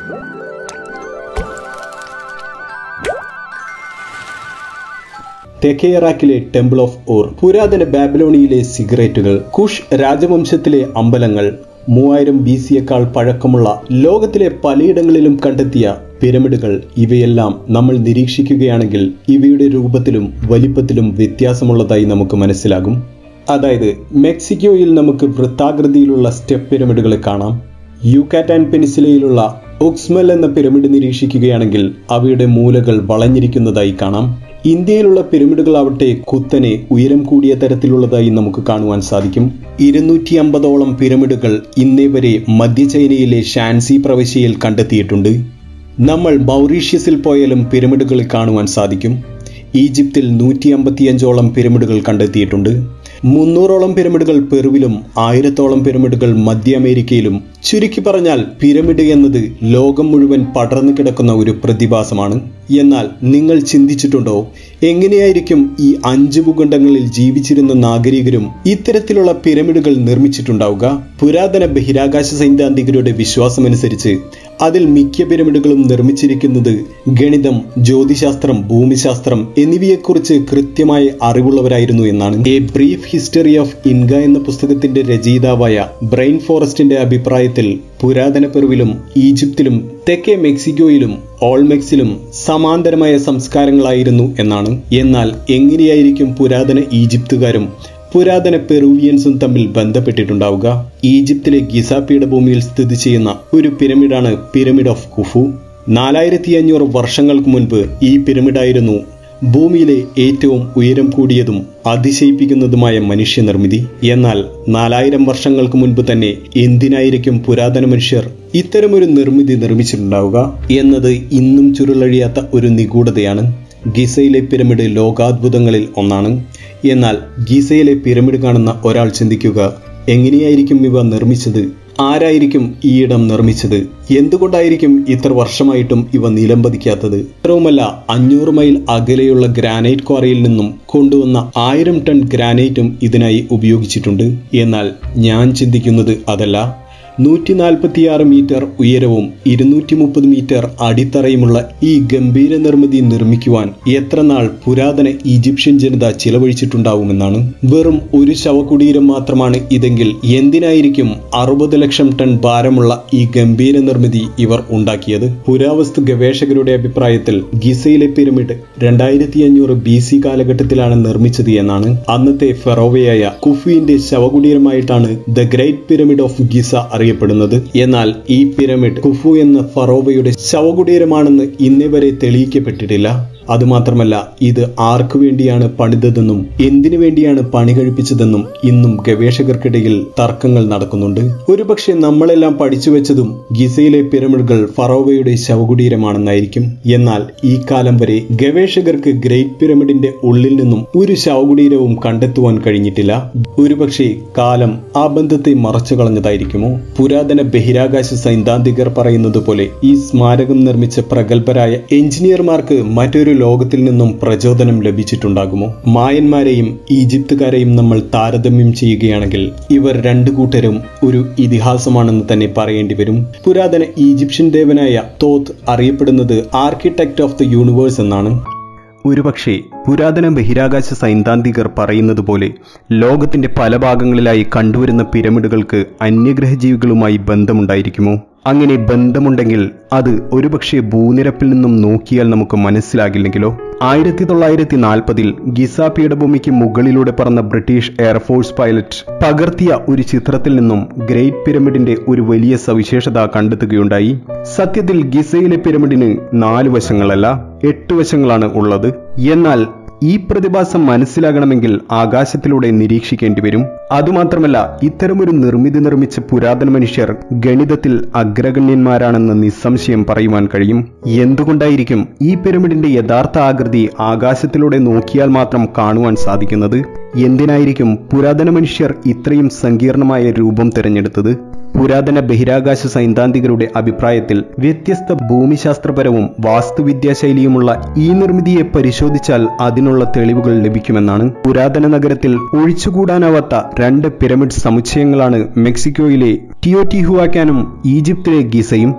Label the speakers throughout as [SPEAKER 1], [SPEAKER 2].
[SPEAKER 1] തെക്കേ ഇറാഖിലെ temple of ഊർ പുരാതന ബാബിലോണിയിലെ സിഗരറ്റുകൾ കുഷ് രാജവംശത്തിലെ അമ്പലങ്ങൾ മൂവായിരം ബി സിയേക്കാൾ പഴക്കമുള്ള ലോകത്തിലെ പലയിടങ്ങളിലും കണ്ടെത്തിയ പിരമിഡുകൾ ഇവയെല്ലാം നമ്മൾ നിരീക്ഷിക്കുകയാണെങ്കിൽ ഇവയുടെ രൂപത്തിലും വലിപ്പത്തിലും വ്യത്യാസമുള്ളതായി നമുക്ക് മനസ്സിലാകും അതായത് മെക്സിക്കോയിൽ നമുക്ക് വൃത്താകൃതിയിലുള്ള സ്റ്റെപ്പ് പിരമിഡുകൾ കാണാം യുക്കാറ്റാൻ പെനിസിലയിലുള്ള ഒക്സ്മൽ എന്ന പിരമിഡ് നിരീക്ഷിക്കുകയാണെങ്കിൽ അവയുടെ മൂലകൾ വളഞ്ഞിരിക്കുന്നതായി കാണാം ഇന്ത്യയിലുള്ള പിരമിഡുകളാവട്ടെ കുത്തനെ ഉയരം കൂടിയ തരത്തിലുള്ളതായി നമുക്ക് കാണുവാൻ സാധിക്കും ഇരുന്നൂറ്റി അമ്പതോളം പിരമിഡുകൾ ഇന്നേ വരെ മധ്യ ചൈനയിലെ ഷാൻസി പ്രവിശ്യയിൽ കണ്ടെത്തിയിട്ടുണ്ട് നമ്മൾ മൗറീഷ്യസിൽ പോയാലും പിരമിഡുകൾ കാണുവാൻ സാധിക്കും ഈജിപ്തിൽ നൂറ്റി അമ്പത്തിയഞ്ചോളം പിരമിഡുകൾ കണ്ടെത്തിയിട്ടുണ്ട് മുന്നൂറോളം പിരമിഡുകൾ പെറുവിലും ആയിരത്തോളം പിരമിഡുകൾ മധ്യ അമേരിക്കയിലും ചുരുക്കി പറഞ്ഞാൽ പിരമിഡ് എന്നത് ലോകം മുഴുവൻ പടർന്നു കിടക്കുന്ന ഒരു പ്രതിഭാസമാണ് എന്നാൽ നിങ്ങൾ ചിന്തിച്ചിട്ടുണ്ടോ എങ്ങനെയായിരിക്കും ഈ അഞ്ച് ഭൂഖണ്ഡങ്ങളിൽ ജീവിച്ചിരുന്ന നാഗരികരും ഇത്തരത്തിലുള്ള പിരമിഡുകൾ നിർമ്മിച്ചിട്ടുണ്ടാവുക പുരാതന ബഹിരാകാശ സൈദ്ധാന്തികരുടെ വിശ്വാസമനുസരിച്ച് അതിൽ മിക്ക പിരമിഡുകളും നിർമ്മിച്ചിരിക്കുന്നത് ഗണിതം ജ്യോതിശാസ്ത്രം ഭൂമിശാസ്ത്രം എന്നിവയെക്കുറിച്ച് കൃത്യമായ അറിവുള്ളവരായിരുന്നു എന്നാണ് a brief history of Inca എന്ന പുസ്തകത്തിന്റെ രചയിതാവായ ബ്രെയിൻ ഫോറസ്റ്റിന്റെ അഭിപ്രായത്തിൽ പുരാതന പെറുവിലും ഈജിപ്തിലും തെക്കേ മെക്സിക്കോയിലും ഓൾമെക്സിലും സമാന്തരമായ സംസ്കാരങ്ങളായിരുന്നു എന്നാണ് എന്നാൽ എങ്ങനെയായിരിക്കും പുരാതന ഈജിപ്തുകാരും പുരാതന പെറൂവിയൻസും തമ്മിൽ ബന്ധപ്പെട്ടിട്ടുണ്ടാവുക ഈജിപ്തിലെ ഗിസ പീഠഭൂമിയിൽ സ്ഥിതി ചെയ്യുന്ന ഒരു പിരമിഡാണ് പിരമിഡ് ഓഫ് കുഫു നാലായിരത്തി അഞ്ഞൂറ് വർഷങ്ങൾക്ക് മുൻപ് ഈ പിരമിഡായിരുന്നു ഭൂമിയിലെ ഏറ്റവും ഉയരം കൂടിയതും അതിശയിപ്പിക്കുന്നതുമായ മനുഷ്യനിർമ്മിതി എന്നാൽ നാലായിരം വർഷങ്ങൾക്ക് മുൻപ് തന്നെ എന്തിനായിരിക്കും പുരാതന മനുഷ്യർ ഇത്തരമൊരു നിർമ്മിതി നിർമ്മിച്ചിട്ടുണ്ടാവുക എന്നത് ഇന്നും ചുരുളഴിയാത്ത ഒരു നിഗൂഢതയാണ് ഗിസയിലെ പിരമിഡ് ലോകാത്ഭുതങ്ങളിൽ ഒന്നാണ് എന്നാൽ ഗിസയിലെ പിരമിഡ് കാണുന്ന ഒരാൾ ചിന്തിക്കുക എങ്ങനെയായിരിക്കും ഇവ നിർമ്മിച്ചത് ആരായിരിക്കും ഈ ഇടം നിർമ്മിച്ചത് എന്തുകൊണ്ടായിരിക്കും ഇത്ര വർഷമായിട്ടും ഇവ നിലംപതിക്കാത്തത് ഇത്രവുമല്ല അഞ്ഞൂറ് മൈൽ അകലെയുള്ള ഗ്രാനൈറ്റ് ക്വാറിയിൽ നിന്നും കൊണ്ടുവന്ന ആയിരം ടൺ ഗ്രാനൈറ്റും ഇതിനായി ഉപയോഗിച്ചിട്ടുണ്ട് എന്നാൽ ഞാൻ ചിന്തിക്കുന്നത് അതല്ല നൂറ്റി നാൽപ്പത്തിയാറ് മീറ്റർ ഉയരവും ഇരുന്നൂറ്റി മുപ്പത് മീറ്റർ അടിത്തറയുമുള്ള ഈ ഗംഭീര നിർമ്മിതി നിർമ്മിക്കുവാൻ എത്ര നാൾ പുരാതന ഈജിപ്ഷ്യൻ ജനത ചിലവഴിച്ചിട്ടുണ്ടാവുമെന്നാണ് വെറും ഒരു ശവകുടീരം മാത്രമാണ് ഇതെങ്കിൽ എന്തിനായിരിക്കും അറുപത് ലക്ഷം ടൺ ഭാരമുള്ള ഈ ഗംഭീര നിർമ്മിതി ഇവർ ഉണ്ടാക്കിയത് പുരാവസ്തു ഗവേഷകരുടെ അഭിപ്രായത്തിൽ ഗിസയിലെ പിരമിഡ് രണ്ടായിരത്തി അഞ്ഞൂറ് ബി സി കാലഘട്ടത്തിലാണ് നിർമ്മിച്ചത് എന്നാണ് അന്നത്തെ ഫെറോവയായ കുഫുവിന്റെ ശവകുടീരമായിട്ടാണ് the great pyramid of Giza അറിയപ്പെടുന്നത് എന്നാൽ ഈ പിരമിഡ് കുഫു എന്ന ഫറോവയുടെ ശവകുടീരമാണെന്ന് ഇന്നേ വരെ തെളിയിക്കപ്പെട്ടിട്ടില്ല അതുമാത്രമല്ല ഇത് ആർക്കു വേണ്ടിയാണ് പണിതതെന്നും എന്തിനു വേണ്ടിയാണ് പണി കഴിപ്പിച്ചതെന്നും ഇന്നും ഗവേഷകർക്കിടയിൽ തർക്കങ്ങൾ നടക്കുന്നുണ്ട് ഒരുപക്ഷെ നമ്മളെല്ലാം പഠിച്ചു വെച്ചതും ഗിസയിലെ പിരമിഡുകൾ ഫറോവയുടെ ശവകുടീരമാണെന്നായിരിക്കും എന്നാൽ ഈ കാലം വരെ ഗവേഷകർക്ക് ഗ്രേറ്റ് പിരമിഡിന്റെ ഉള്ളിൽ നിന്നും ഒരു ശവകുടീരവും കണ്ടെത്തുവാൻ കഴിഞ്ഞിട്ടില്ല ഒരുപക്ഷെ കാലം ആ ബന്ധത്തെ മറച്ചു കളഞ്ഞതായിരിക്കുമോ പുരാതന ബഹിരാകാശ സൈദ്ധാന്തികർ പറയുന്നത് പോലെ ഈ സ്മാരകം നിർമ്മിച്ച പ്രഗത്ഭരായ എഞ്ചിനീയർമാർക്ക് മറ്റൊരു ലോകത്തിൽ നിന്നും പ്രചോദനം ലഭിച്ചിട്ടുണ്ടാകുമോ മായന്മാരെയും ഈജിപ്തുകാരെയും നമ്മൾ താരതമ്യം ചെയ്യുകയാണെങ്കിൽ ഇവർ രണ്ടു കൂട്ടരും ഒരു ഇതിഹാസമാണെന്ന് തന്നെ പറയേണ്ടി വരും പുരാതന ഈജിപ്ഷ്യൻ ദേവനായ തോത്ത് അറിയപ്പെടുന്നത് ആർക്കിടെക്ട് ഓഫ് ദ യൂണിവേഴ്സ് എന്നാണ് ഒരുപക്ഷെ പുരാതന ബഹിരാകാശ സൈദ്ധാന്തികർ പറയുന്നത് പോലെ ലോകത്തിന്റെ പല ഭാഗങ്ങളിലായി കണ്ടുവരുന്ന പിരമിഡുകൾക്ക് അന്യഗ്രഹജീവികളുമായി ബന്ധമുണ്ടായിരിക്കുമോ അങ്ങനെ ബന്ധമുണ്ടെങ്കിൽ അത് ഒരുപക്ഷെ ഭൂനിരപ്പിൽ നിന്നും നോക്കിയാൽ നമുക്ക് മനസ്സിലാകില്ലെങ്കിലോ ആയിരത്തി തൊള്ളായിരത്തി നാൽപ്പതിൽ ഗിസ പീഠഭൂമിക്ക് മുകളിലൂടെ പറന്ന ബ്രിട്ടീഷ് എയർഫോഴ്സ് പൈലറ്റ് പകർത്തിയ ഒരു ചിത്രത്തിൽ നിന്നും ഗ്രേറ്റ് പിരമിഡിന്റെ ഒരു വലിയ സവിശേഷത കണ്ടെത്തുകയുണ്ടായി സത്യത്തിൽ ഗിസയിലെ പിരമിഡിന് നാല് വശങ്ങളല്ല എട്ട് വശങ്ങളാണ് ഉള്ളത് എന്നാൽ ഈ പ്രതിഭാസം മനസ്സിലാകണമെങ്കിൽ ആകാശത്തിലൂടെ നിരീക്ഷിക്കേണ്ടി വരും അതുമാത്രമല്ല ഇത്തരമൊരു നിർമ്മിതി നിർമ്മിച്ച പുരാതന മനുഷ്യർ ഗണിതത്തിൽ അഗ്രഗണ്യന്മാരാണെന്ന് നിസ്സംശയം പറയുവാൻ കഴിയും എന്തുകൊണ്ടായിരിക്കും ഈ പിരമിഡിന്റെ യഥാർത്ഥ ആകൃതി ആകാശത്തിലൂടെ നോക്കിയാൽ മാത്രം കാണുവാൻ സാധിക്കുന്നത് എന്തിനായിരിക്കും പുരാതന മനുഷ്യർ ഇത്രയും സങ്കീർണമായ രൂപം തിരഞ്ഞെടുത്തത് പുരാതന ബഹിരാകാശ സൈദ്ധാന്തികരുടെ അഭിപ്രായത്തിൽ വ്യത്യസ്ത ഭൂമിശാസ്ത്രപരവും വാസ്തുവിദ്യാശൈലിയുമുള്ള ഈ നിർമ്മിതിയെ പരിശോധിച്ചാൽ അതിനുള്ള തെളിവുകൾ ലഭിക്കുമെന്നാണ് പുരാതന നഗരത്തിൽ ഒഴിച്ചുകൂടാനാവാത്ത രണ്ട് പിരമിഡ് സമുച്ചയങ്ങളാണ് മെക്സിക്കോയിലെ ടിയോറ്റിഹുവാക്കാനും ഈജിപ്തിലെ ഗീസയും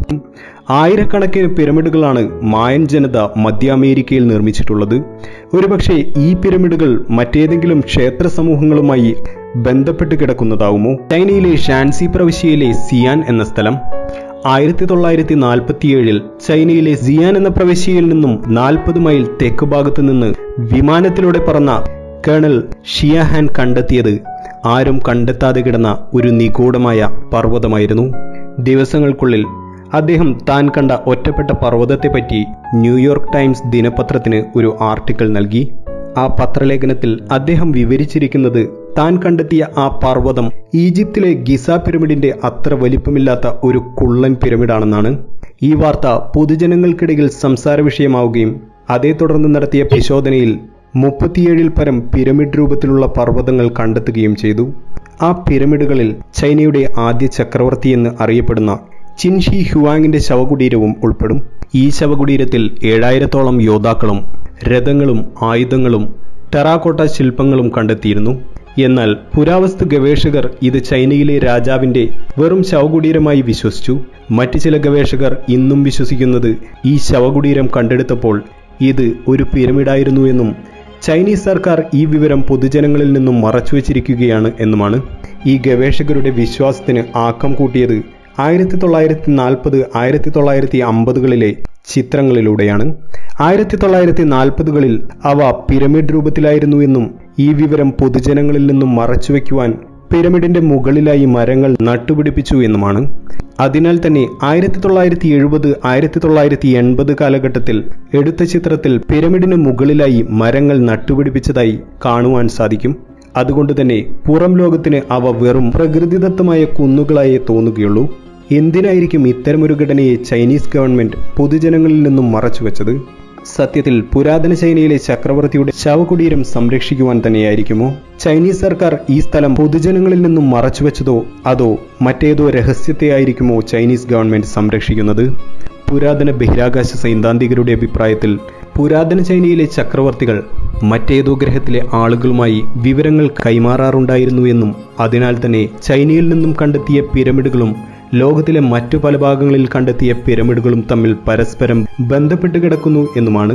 [SPEAKER 1] ആയിരക്കണക്കിന് പിരമിഡുകളാണ് മായൻ ജനത മധ്യ അമേരിക്കയിൽ നിർമ്മിച്ചിട്ടുള്ളത് ഒരുപക്ഷെ ഈ പിരമിഡുകൾ മറ്റേതെങ്കിലും ക്ഷേത്ര സമൂഹങ്ങളുമായി ബന്ധപ്പെട്ട് കിടക്കുന്നതാവുമോ ചൈനയിലെ ഷാൻസി പ്രവിശ്യയിലെ സിയാൻ എന്ന സ്ഥലം ആയിരത്തി തൊള്ളായിരത്തി നാൽപ്പത്തിയേഴിൽ ചൈനയിലെ സിയാൻ എന്ന പ്രവിശ്യയിൽ നിന്നും നാൽപ്പത് മൈൽ തെക്ക് ഭാഗത്തു നിന്ന് വിമാനത്തിലൂടെ പറന്ന കേണൽ ഷിയാഹാൻ കണ്ടെത്തിയത് ആരും കണ്ടെത്താതെ കിടന്ന ഒരു നിഗൂഢമായ പർവ്വതമായിരുന്നു ദിവസങ്ങൾക്കുള്ളിൽ അദ്ദേഹം താൻ കണ്ട ഒറ്റപ്പെട്ട പർവ്വതത്തെപ്പറ്റി ന്യൂയോർക്ക് ടൈംസ് ദിനപത്രത്തിന് ഒരു ആർട്ടിക്കിൾ നൽകി ആ പത്രലേഖനത്തിൽ അദ്ദേഹം വിവരിച്ചിരിക്കുന്നത് താൻ കണ്ടെത്തിയ ആ പർവ്വതം ഈജിപ്തിലെ ഗിസ പിരമിഡിന്റെ അത്ര വലിപ്പമില്ലാത്ത ഒരു കുള്ളൻ പിരമിഡാണെന്നാണ് ഈ വാർത്ത പൊതുജനങ്ങൾക്കിടയിൽ സംസാര വിഷയമാവുകയും അതേ തുടർന്ന് നടത്തിയ പരിശോധനയിൽ മുപ്പത്തിയേഴിൽ പരം പിരമിഡ് രൂപത്തിലുള്ള പർവ്വതങ്ങൾ കണ്ടെത്തുകയും ചെയ്തു ആ പിരമിഡുകളിൽ ചൈനയുടെ ആദ്യ ചക്രവർത്തി എന്ന് അറിയപ്പെടുന്ന ചിൻഷി ഹുവാങ്ങിന്റെ ശവകുടീരവും ഉൾപ്പെടും ഈ ശവകുടീരത്തിൽ ഏഴായിരത്തോളം യോദ്ധാക്കളും രഥങ്ങളും ആയുധങ്ങളും ടെറാക്കോട്ട ശില്പങ്ങളും കണ്ടെത്തിയിരുന്നു എന്നാൽ പുരാവസ്തു ഗവേഷകർ ഇത് ചൈനയിലെ രാജാവിന്റെ വെറും ശവകുടീരമായി വിശ്വസിച്ചു മറ്റു ചില ഗവേഷകർ ഇന്നും വിശ്വസിക്കുന്നത് ഈ ശവകുടീരം കണ്ടെടുത്തപ്പോൾ ഇത് ഒരു പിരമിഡായിരുന്നു എന്നും ചൈനീസ് സർക്കാർ ഈ വിവരം പൊതുജനങ്ങളിൽ നിന്നും മറച്ചുവെച്ചിരിക്കുകയാണ് എന്നുമാണ് ഈ ഗവേഷകരുടെ വിശ്വാസത്തിന് ആക്കം കൂട്ടിയത് ആയിരത്തി തൊള്ളായിരത്തി നാൽപ്പത് ആയിരത്തി തൊള്ളായിരത്തി അമ്പതുകളിലെ ചിത്രങ്ങളിലൂടെയാണ് ആയിരത്തി തൊള്ളായിരത്തി നാൽപ്പതുകളിൽ അവ പിരമിഡ് രൂപത്തിലായിരുന്നു എന്നും ഈ വിവരം പൊതുജനങ്ങളിൽ നിന്നും മറച്ചുവെക്കുവാൻ പിരമിഡിന്റെ മുകളിലായി മരങ്ങൾ നട്ടുപിടിപ്പിച്ചു എന്നുമാണ് അതിനാൽ തന്നെ ആയിരത്തി തൊള്ളായിരത്തി എഴുപത് ആയിരത്തി തൊള്ളായിരത്തി എൺപത് കാലഘട്ടത്തിൽ എടുത്ത ചിത്രത്തിൽ പിരമിഡിന് മുകളിലായി മരങ്ങൾ നട്ടുപിടിപ്പിച്ചതായി കാണുവാൻ സാധിക്കും അതുകൊണ്ട് തന്നെ പുറം ലോകത്തിന് അവ വെറും പ്രകൃതിദത്തമായ കുന്നുകളായേ തോന്നുകയുള്ളൂ എന്തിനായിരിക്കും ഇത്തരമൊരു ഘടനയെ ചൈനീസ് ഗവൺമെന്റ് പൊതുജനങ്ങളിൽ നിന്നും മറച്ചുവെച്ചത് സത്യത്തിൽ പുരാതന ചൈനയിലെ ചക്രവർത്തിയുടെ ശവകുടീരം സംരക്ഷിക്കുവാൻ തന്നെയായിരിക്കുമോ ചൈനീസ് സർക്കാർ ഈ സ്ഥലം പൊതുജനങ്ങളിൽ നിന്നും മറച്ചുവെച്ചതോ അതോ മറ്റേതോ രഹസ്യത്തെയായിരിക്കുമോ ചൈനീസ് ഗവൺമെന്റ് സംരക്ഷിക്കുന്നത് പുരാതന ബഹിരാകാശ സൈദ്ധാന്തികരുടെ അഭിപ്രായത്തിൽ പുരാതന ചൈനയിലെ ചക്രവർത്തികൾ മറ്റേതോ ഗ്രഹത്തിലെ ആളുകളുമായി വിവരങ്ങൾ കൈമാറാറുണ്ടായിരുന്നു എന്നും അതിനാൽ തന്നെ ചൈനയിൽ നിന്നും കണ്ടെത്തിയ പിരമിഡുകളും ലോകത്തിലെ മറ്റു പല ഭാഗങ്ങളിൽ കണ്ടെത്തിയ പിരമിഡുകളും തമ്മിൽ പരസ്പരം ബന്ധപ്പെട്ട് കിടക്കുന്നു എന്നുമാണ്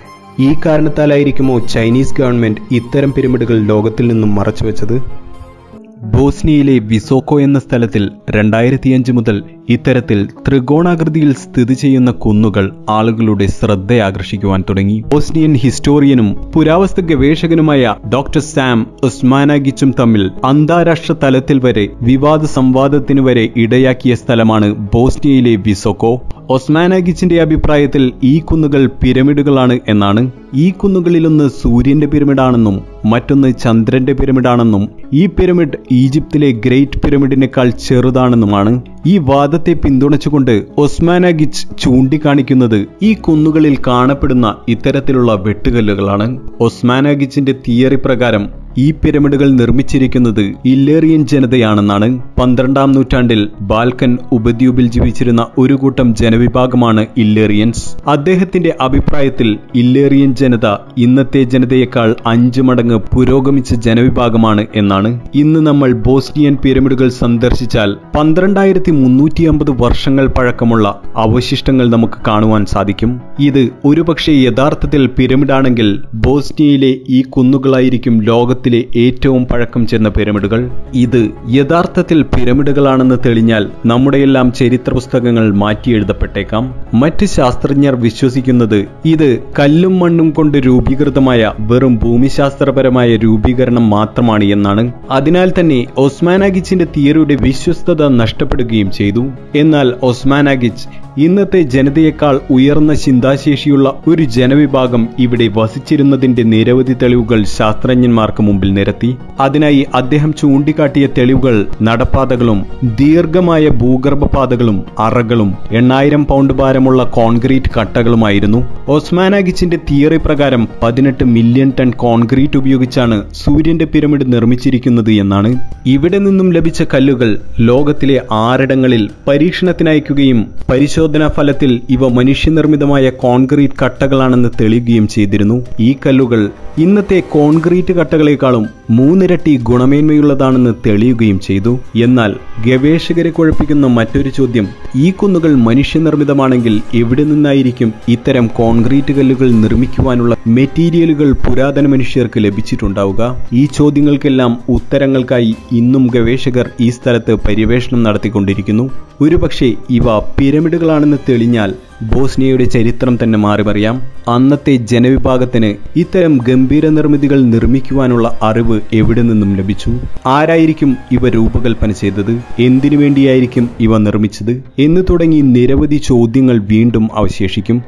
[SPEAKER 1] ഈ കാരണത്താലായിരിക്കുമോ ചൈനീസ് ഗവൺമെന്റ് ഇത്തരം പിരമിഡുകൾ ലോകത്തിൽ നിന്നും മറച്ചുവെച്ചത് ബോസ്നിയയിലെ വിസോക്കോ എന്ന സ്ഥലത്തിൽ രണ്ടായിരത്തിയഞ്ച് മുതൽ ഇത്തരത്തിൽ ത്രികോണാകൃതിയിൽ സ്ഥിതി ചെയ്യുന്ന കുന്നുകൾ ആളുകളുടെ ശ്രദ്ധയാകർഷിക്കുവാൻ തുടങ്ങി ബോസ്നിയൻ ഹിസ്റ്റോറിയനും പുരാവസ്തു ഗവേഷകനുമായ ഡോക്ടർ സാം ഉസ്മാനാഗിച്ചും തമ്മിൽ അന്താരാഷ്ട്ര തലത്തിൽ വരെ വിവാദ സംവാദത്തിനു വരെ ഇടയാക്കിയ സ്ഥലമാണ് ബോസ്നിയയിലെ വിസോക്കോ ഒസ്മാനാഗിച്ചിന്റെ അഭിപ്രായത്തിൽ ഈ കുന്നുകൾ പിരമിഡുകളാണ് എന്നാണ് ഈ കുന്നുകളിലൊന്ന് സൂര്യന്റെ പിരമിഡാണെന്നും മറ്റൊന്ന് ചന്ദ്രന്റെ പിരമിഡാണെന്നും ഈ പിരമിഡ് ഈജിപ്തിലെ ഗ്രേറ്റ് പിരമിഡിനേക്കാൾ ചെറുതാണെന്നുമാണ് ഈ വാദത്തെ പിന്തുണച്ചുകൊണ്ട് ഒസ്മാനാഗിച്ച് ചൂണ്ടിക്കാണിക്കുന്നത് ഈ കുന്നുകളിൽ കാണപ്പെടുന്ന ഇത്തരത്തിലുള്ള വെട്ടുകല്ലുകളാണ് ഒസ്മാനാഗിച്ചിന്റെ തിയറി പ്രകാരം ഈ പിരമിഡുകൾ നിർമ്മിച്ചിരിക്കുന്നത് ഇല്ലേറിയൻ ജനതയാണെന്നാണ് പന്ത്രണ്ടാം നൂറ്റാണ്ടിൽ ബാൽക്കൻ ഉപദ്വീപിൽ ജീവിച്ചിരുന്ന ഒരു കൂട്ടം ജനവിഭാഗമാണ് ഇല്ലേറിയൻസ് അദ്ദേഹത്തിന്റെ അഭിപ്രായത്തിൽ ഇല്ലേറിയൻ ജനത ഇന്നത്തെ ജനതയേക്കാൾ അഞ്ച് മടങ്ങ് പുരോഗമിച്ച ജനവിഭാഗമാണ് എന്നാണ് ഇന്ന് നമ്മൾ ബോസ്നിയൻ പിരമിഡുകൾ സന്ദർശിച്ചാൽ പന്ത്രണ്ടായിരത്തി മുന്നൂറ്റി അമ്പത് വർഷങ്ങൾ പഴക്കമുള്ള അവശിഷ്ടങ്ങൾ നമുക്ക് കാണുവാൻ സാധിക്കും ഇത് ഒരുപക്ഷെ യഥാർത്ഥത്തിൽ പിരമിഡാണെങ്കിൽ ബോസ്നിയയിലെ ഈ കുന്നുകളായിരിക്കും ലോകത്തിലെ ഏറ്റവും പഴക്കം ചെന്ന പിരമിഡുകൾ ഇത് യഥാർത്ഥത്തിൽ പിരമിഡുകളാണെന്ന് തെളിഞ്ഞാൽ നമ്മുടെയെല്ലാം ചരിത്ര പുസ്തകങ്ങൾ മാറ്റിയെഴുതപ്പെട്ടേക്കാം മറ്റ് ശാസ്ത്രജ്ഞർ വിശ്വസിക്കുന്നത് ഇത് കല്ലും മണ്ണും കൊണ്ട് രൂപീകൃതമായ വെറും ഭൂമിശാസ്ത്രപരമായ രൂപീകരണം മാത്രമാണ് എന്നാണ് അതിനാൽ തന്നെ ഒസ്മാനാഗിച്ചിന്റെ തിയറിയുടെ വിശ്വസ്തത നഷ്ടപ്പെടുകയും ചെയ്തു എന്നാൽ ഒസ്മാനാഗിച്ച് ഇന്നത്തെ ജനതയേക്കാൾ ഉയർന്ന ചിന്താശേഷിയുള്ള ഒരു ജനവിഭാഗം ഇവിടെ വസിച്ചിരുന്നതിന്റെ നിരവധി തെളിവുകൾ ശാസ്ത്രജ്ഞന്മാർക്ക് മുമ്പിൽ നിരത്തി അതിനായി അദ്ദേഹം ചൂണ്ടിക്കാട്ടിയ തെളിവുകൾ നടപ്പാതകളും ദീർഘമായ ഭൂഗർഭപാതകളും അറകളും എണ്ണായിരം പൗണ്ട് ഭാരമുള്ള കോൺക്രീറ്റ് കട്ടകളുമായിരുന്നു ഒസ്മാനാഗിച്ചിന്റെ തിയറി പ്രകാരം പതിനെട്ട് മില്യൺ ടൺ കോൺക്രീറ്റ് ഉപയോഗിച്ചാണ് സൂര്യന്റെ പിരമിഡ് നിർമ്മിച്ചിരിക്കുന്നത് എന്നാണ് ഇവിടെ നിന്നും ലഭിച്ച കല്ലുകൾ ലോകത്തിലെ ആറിടങ്ങളിൽ പരീക്ഷണത്തിനയക്കുകയും പരിശോധന പരിശോധനാ ഫലത്തിൽ ഇവ മനുഷ്യനിർമ്മിതമായ കോൺക്രീറ്റ് കട്ടകളാണെന്ന് തെളിയുകയും ചെയ്തിരുന്നു ഈ കല്ലുകൾ ഇന്നത്തെ കോൺക്രീറ്റ് കട്ടകളെക്കാളും മൂന്നിരട്ടി ഗുണമേന്മയുള്ളതാണെന്ന് തെളിയുകയും ചെയ്തു എന്നാൽ ഗവേഷകരെ കുഴപ്പിക്കുന്ന മറ്റൊരു ചോദ്യം ഈ കുന്നുകൾ മനുഷ്യനിർമ്മിതമാണെങ്കിൽ എവിടെ നിന്നായിരിക്കും ഇത്തരം കോൺക്രീറ്റ് കല്ലുകൾ നിർമ്മിക്കുവാനുള്ള മെറ്റീരിയലുകൾ പുരാതന മനുഷ്യർക്ക് ലഭിച്ചിട്ടുണ്ടാവുക ഈ ചോദ്യങ്ങൾക്കെല്ലാം ഉത്തരങ്ങൾക്കായി ഇന്നും ഗവേഷകർ ഈ സ്ഥലത്ത് പര്യവേഷണം നടത്തിക്കൊണ്ടിരിക്കുന്നു ഒരുപക്ഷെ ഇവ പിരമിഡുകളാണെന്ന് തെളിഞ്ഞാൽ ബോസ്നിയയുടെ ചരിത്രം തന്നെ മാറിമറിയാം അന്നത്തെ ജനവിഭാഗത്തിന് ഇത്തരം ഗംഭീര നിർമ്മിതികൾ നിർമ്മിക്കുവാനുള്ള അറിവ് എവിടെ നിന്നും ലഭിച്ചു ആരായിരിക്കും ഇവ രൂപകൽപ്പന ചെയ്തത് എന്തിനു വേണ്ടിയായിരിക്കും ഇവ നിർമ്മിച്ചത് എന്ന് തുടങ്ങി നിരവധി ചോദ്യങ്ങൾ വീണ്ടും അവശേഷിക്കും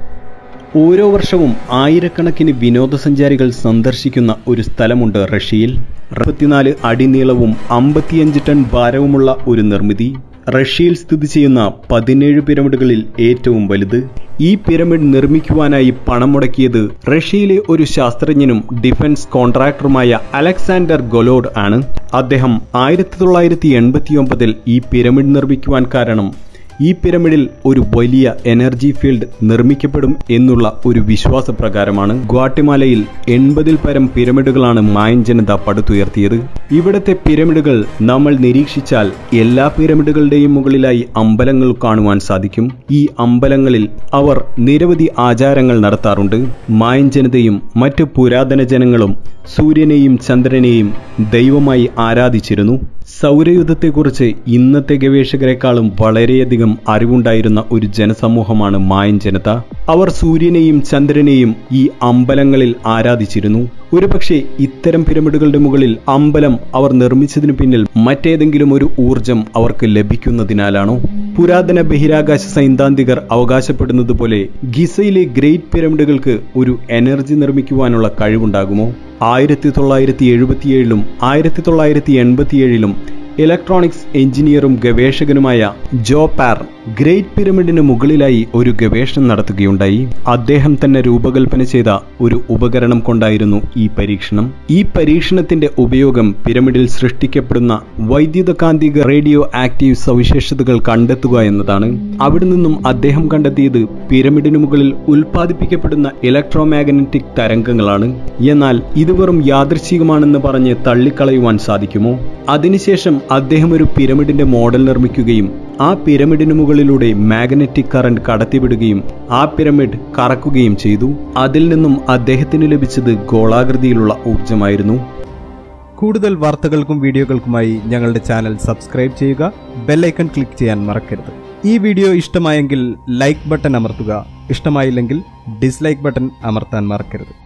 [SPEAKER 1] ഓരോ വർഷവും ആയിരക്കണക്കിന് വിനോദസഞ്ചാരികൾ സന്ദർശിക്കുന്ന ഒരു സ്ഥലമുണ്ട് റഷ്യയിൽ അറുപത്തിനാല് അടി നീളവും അമ്പത്തിയഞ്ച് ടൺ ഭാരവുമുള്ള ഒരു നിർമ്മിതി റഷ്യയിൽ സ്ഥിതി ചെയ്യുന്ന പതിനേഴ് പിരമിഡുകളിൽ ഏറ്റവും വലുത് ഈ പിരമിഡ് നിർമ്മിക്കുവാനായി പണം മുടക്കിയത് റഷ്യയിലെ ഒരു ശാസ്ത്രജ്ഞനും ഡിഫൻസ് കോൺട്രാക്ടറുമായ അലക്സാണ്ടർ ഗൊലോഡ് ആണ് അദ്ദേഹം ആയിരത്തി തൊള്ളായിരത്തി എൺപത്തിയൊമ്പതിൽ ഈ പിരമിഡ് നിർമ്മിക്കുവാൻ കാരണം ഈ പിരമിഡിൽ ഒരു വലിയ എനർജി ഫീൽഡ് നിർമ്മിക്കപ്പെടും എന്നുള്ള ഒരു വിശ്വാസപ്രകാരമാണ് ഗ്വാട്ടിമാലയിൽ എൺപതിൽ പരം പിരമിഡുകളാണ് മായൻ ജനത പടുത്തുയർത്തിയത് ഇവിടത്തെ പിരമിഡുകൾ നമ്മൾ നിരീക്ഷിച്ചാൽ എല്ലാ പിരമിഡുകളുടെയും മുകളിലായി അമ്പലങ്ങൾ കാണുവാൻ സാധിക്കും ഈ അമ്പലങ്ങളിൽ അവർ നിരവധി ആചാരങ്ങൾ നടത്താറുണ്ട് മായൻ ജനതയും മറ്റു പുരാതന ജനങ്ങളും സൂര്യനെയും ചന്ദ്രനെയും ദൈവമായി ആരാധിച്ചിരുന്നു സൗരയുധത്തെക്കുറിച്ച് ഇന്നത്തെ ഗവേഷകരെക്കാളും വളരെയധികം അറിവുണ്ടായിരുന്ന ഒരു ജനസമൂഹമാണ് മായൻ ജനത അവർ സൂര്യനെയും ചന്ദ്രനെയും ഈ അമ്പലങ്ങളിൽ ആരാധിച്ചിരുന്നു ഒരുപക്ഷെ ഇത്തരം പിരമിഡുകളുടെ മുകളിൽ അമ്പലം അവർ നിർമ്മിച്ചതിനു പിന്നിൽ മറ്റേതെങ്കിലും ഒരു ഊർജം അവർക്ക് ലഭിക്കുന്നതിനാലാണോ പുരാതന ബഹിരാകാശ സൈദ്ധാന്തികർ അവകാശപ്പെടുന്നത് പോലെ ഗിസയിലെ ഗ്രേറ്റ് പിരമിഡുകൾക്ക് ഒരു എനർജി നിർമ്മിക്കുവാനുള്ള കഴിവുണ്ടാകുമോ ആയിരത്തി തൊള്ളായിരത്തി എഴുപത്തിയേഴിലും ആയിരത്തി തൊള്ളായിരത്തി എൺപത്തിയേഴിലും ഇലക്ട്രോണിക്സ് എഞ്ചിനീയറും ഗവേഷകനുമായ ജോ പാർ ഗ്രേറ്റ് പിരമിഡിന് മുകളിലായി ഒരു ഗവേഷണം നടത്തുകയുണ്ടായി അദ്ദേഹം തന്നെ രൂപകൽപ്പന ചെയ്ത ഒരു ഉപകരണം കൊണ്ടായിരുന്നു ഈ പരീക്ഷണം ഈ പരീക്ഷണത്തിന്റെ ഉപയോഗം പിരമിഡിൽ സൃഷ്ടിക്കപ്പെടുന്ന വൈദ്യുതകാന്തിക റേഡിയോ ആക്റ്റീവ് സവിശേഷതകൾ കണ്ടെത്തുക എന്നതാണ് അവിടെ നിന്നും അദ്ദേഹം കണ്ടെത്തിയത് പിരമിഡിന് മുകളിൽ ഉൽപ്പാദിപ്പിക്കപ്പെടുന്ന ഇലക്ട്രോമാഗ്നറ്റിക് തരംഗങ്ങളാണ് എന്നാൽ ഇത് വെറും യാദൃശ്ചികമാണെന്ന് പറഞ്ഞ് തള്ളിക്കളയുവാൻ സാധിക്കുമോ അതിനുശേഷം അദ്ദേഹം ഒരു പിരമിഡിന്റെ മോഡൽ നിർമ്മിക്കുകയും ആ പിരമിഡിന് മുകളിലൂടെ മാഗ്നറ്റിക് കറന്റ് കടത്തിവിടുകയും ആ പിരമിഡ് കറക്കുകയും ചെയ്തു അതിൽ നിന്നും അദ്ദേഹത്തിന് ലഭിച്ചത് ഗോളാകൃതിയിലുള്ള ഊർജമായിരുന്നു
[SPEAKER 2] കൂടുതൽ വാർത്തകൾക്കും വീഡിയോകൾക്കുമായി ഞങ്ങളുടെ ചാനൽ സബ്സ്ക്രൈബ് ചെയ്യുക ബെല്ലൈക്കൺ ക്ലിക്ക് ചെയ്യാൻ മറക്കരുത് ഈ വീഡിയോ ഇഷ്ടമായെങ്കിൽ ലൈക്ക് ബട്ടൺ അമർത്തുക ഇഷ്ടമായില്ലെങ്കിൽ ഡിസ്ലൈക്ക് ബട്ടൺ അമർത്താൻ മറക്കരുത്